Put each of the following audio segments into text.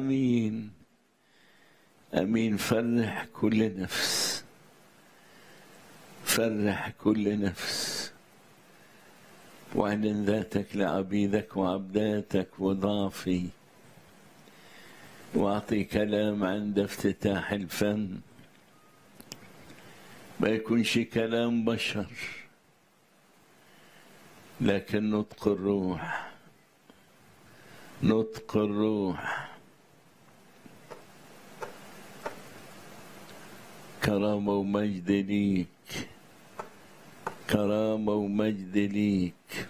امين امين فرح كل نفس فرح كل نفس واعلن ذاتك لعبيدك وعبداتك وضعفي واعطي كلام عند افتتاح الفم ما يكونش كلام بشر لكن نطق الروح نطق الروح كرامة ومجد ليك كرامة ومجد ليك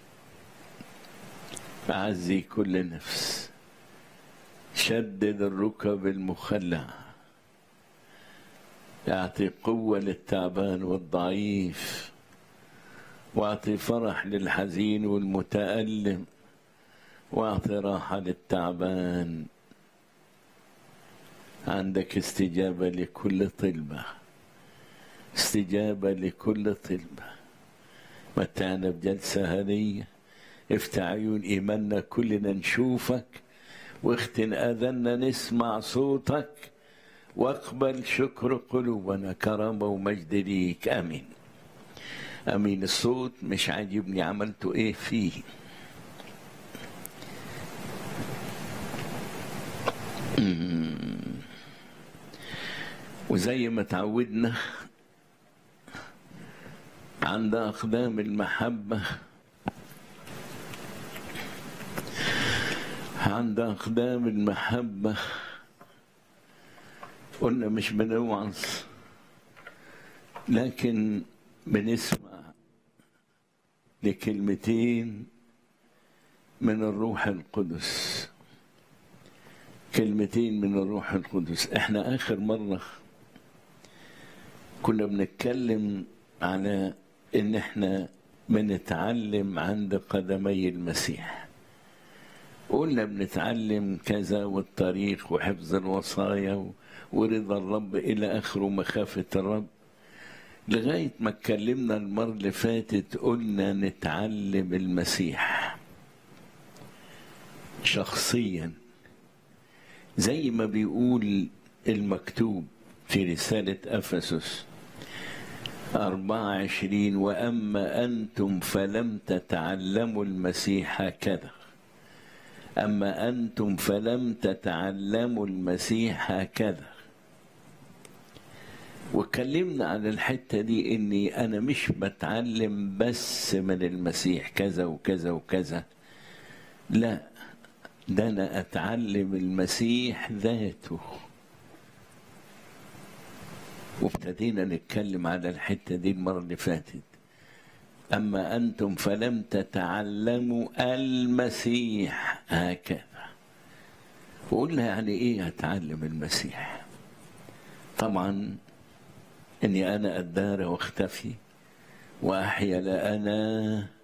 أعزي كل نفس شدد الركب المخلعة يعطي قوة للتعبان والضعيف واعطي فرح للحزين والمتألم واعطي راحة للتعبان عندك استجابة لكل طلبة استجابة لكل طلبة متعنا بجلسة هنية افتح عيون إيماننا كلنا نشوفك واختن آذنا نسمع صوتك واقبل شكر قلوبنا كرامة ومجد ليك آمين امين الصوت مش عاجبني عملته ايه فيه وزي ما تعودنا عند اقدام المحبه عند اقدام المحبه قلنا مش بنوعظ لكن بنسمع لكلمتين من الروح القدس كلمتين من الروح القدس احنا اخر مره كنا بنتكلم على ان احنا بنتعلم عند قدمي المسيح قلنا بنتعلم كذا والطريق وحفظ الوصايا ورضا الرب الى اخره مخافه الرب لغاية ما اتكلمنا المرة اللي فاتت قلنا نتعلم المسيح شخصيا زي ما بيقول المكتوب في رسالة أفسس أربعة عشرين وأما أنتم فلم تتعلموا المسيح هكذا أما أنتم فلم تتعلموا المسيح هكذا واتكلمنا عن الحته دي اني انا مش بتعلم بس من المسيح كذا وكذا وكذا لا ده انا اتعلم المسيح ذاته وابتدينا نتكلم على الحته دي المره اللي فاتت اما انتم فلم تتعلموا المسيح هكذا وقلنا يعني ايه اتعلم المسيح طبعا اني انا ادار واختفي واحيا لا انا